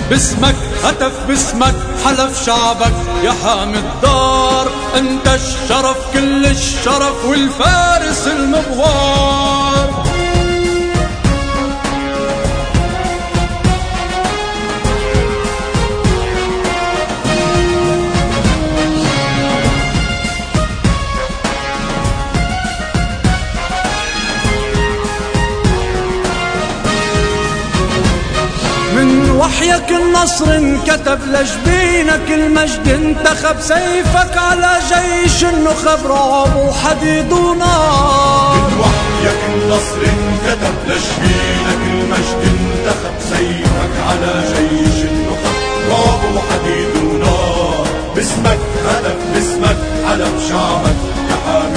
باسمك هتف باسمك حلف شعبك يا حامي الدار انت الشرف كل الشرف والفارس المغوار وحيك النصر انكتب لجبينك المجد انتخب سيفك على جيش النخب رعب وحديد ونار من وحيك النصر انكتب لجبينك المجد انتخب سيفك على جيش النخب رعب وحديد ونار باسمك هدف باسمك علم شعبك يا حامي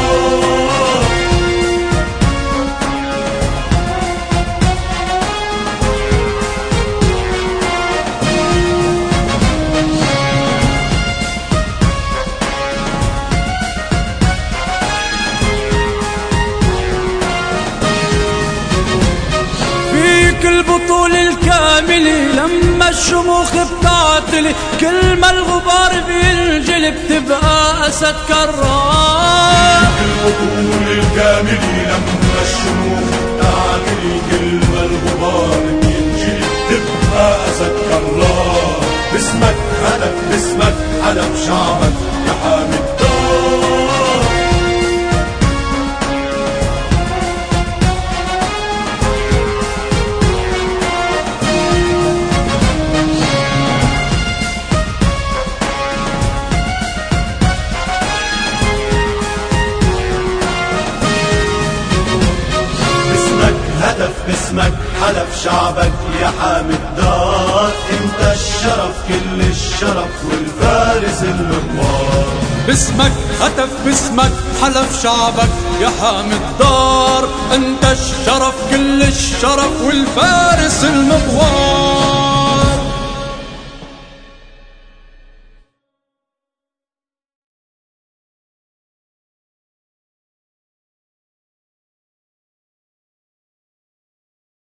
البطول الكاملة لما الشموخ بتعتلي كل ما الغبار بينجلي بتبقى أسد كرار البطول الكاملة لما الشموخ بتعتلي كل ما الغبار بينجلي بتبقى أسد كرار باسمك هدف باسمك علم شعبك يا حامد هدف باسمك حلف شعبك يا حامي الدار انت الشرف كل الشرف والفارس المغوار باسمك هتف باسمك حلف شعبك يا حامي الدار انت الشرف كل الشرف والفارس المغوار